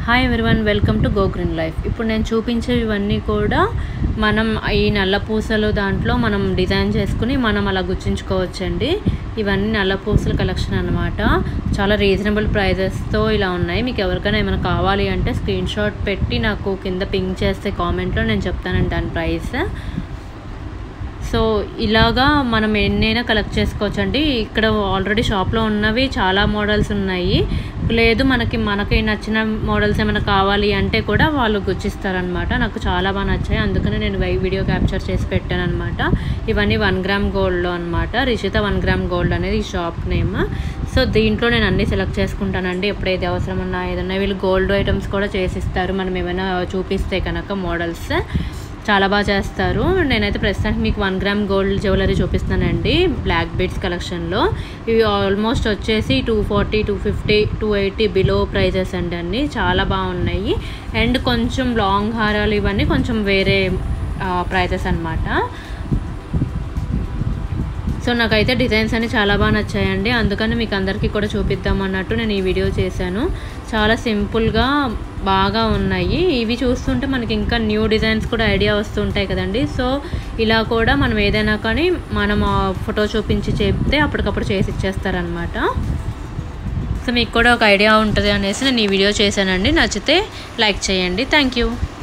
hi everyone welcome to Go Green Life ఇప్పుడు నేను చూపించే ఇవన్నీ కూడా మనం ఈ నల్ల పూసలు దాంట్లో మనం డిజైన్ చేసుకుని మనం అలా గుచ్చించుకోవచ్చండి ఇవన్నీ నల్ల పూసల కలెక్షన్ అనమాట చాలా రీజనబుల్ ప్రైజెస్తో ఇలా ఉన్నాయి మీకు ఎవరికైనా ఏమైనా కావాలి అంటే స్క్రీన్ షాట్ పెట్టి నాకు కింద పింక్ చేస్తే కామెంట్లో నేను చెప్తానండి దాని ప్రైస్ సో ఇలాగా మనం ఎన్నైనా కలెక్ట్ చేసుకోవచ్చు అండి ఇక్కడ ఆల్రెడీ షాప్లో ఉన్నవి చాలా మోడల్స్ ఉన్నాయి లేదు మనకి మనకి నచ్చిన మోడల్స్ ఏమైనా కావాలి అంటే కూడా వాళ్ళు గుచ్చిస్తారనమాట నాకు చాలా బాగా నచ్చాయి అందుకనే నేను వై వీడియో క్యాప్చర్ చేసి పెట్టాను అనమాట ఇవన్నీ వన్ గ్రామ్ గోల్డ్లో అనమాట రిషిత వన్ గ్రామ్ గోల్డ్ అనేది ఈ షాప్ నేమ్ సో దీంట్లో నేను అన్నీ సెలెక్ట్ చేసుకుంటానండి ఎప్పుడైతే అవసరం ఉన్నా ఏదన్నా వీళ్ళు గోల్డ్ ఐటమ్స్ కూడా చేసిస్తారు మనం ఏమైనా చూపిస్తే కనుక మోడల్స్ చాలా బాగా చేస్తారు నేనైతే ప్రస్తుతానికి మీకు వన్ గ్రామ్ గోల్డ్ జ్యువెలరీ చూపిస్తానండి బ్లాక్ బీడ్స్ కలెక్షన్లో ఇవి ఆల్మోస్ట్ వచ్చేసి two forty two fifty two eighty below prices అండి అన్ని చాలా బాగున్నాయి అండ్ కొంచెం లాంగ్ హారాలు ఇవన్నీ కొంచెం వేరే ప్రైజెస్ అనమాట సో నాకైతే డిజైన్స్ అన్ని చాలా బాగా నచ్చాయండి అందుకని మీకు అందరికీ కూడా చూపిద్దాం అన్నట్టు నేను ఈ వీడియో చేశాను చాలా సింపుల్గా బాగా ఉన్నాయి ఇవి చూస్తుంటే మనకి ఇంకా న్యూ డిజైన్స్ కూడా ఐడియా వస్తుంటాయి కదండి సో ఇలా కూడా మనం ఏదైనా కానీ మనం ఫోటో చూపించి చెప్తే అప్పటికప్పుడు చేసి ఇచ్చేస్తారనమాట సో మీకు కూడా ఒక ఐడియా ఉంటుంది అనేసి నేను ఈ వీడియో చేశానండి నచ్చితే లైక్ చేయండి థ్యాంక్ యూ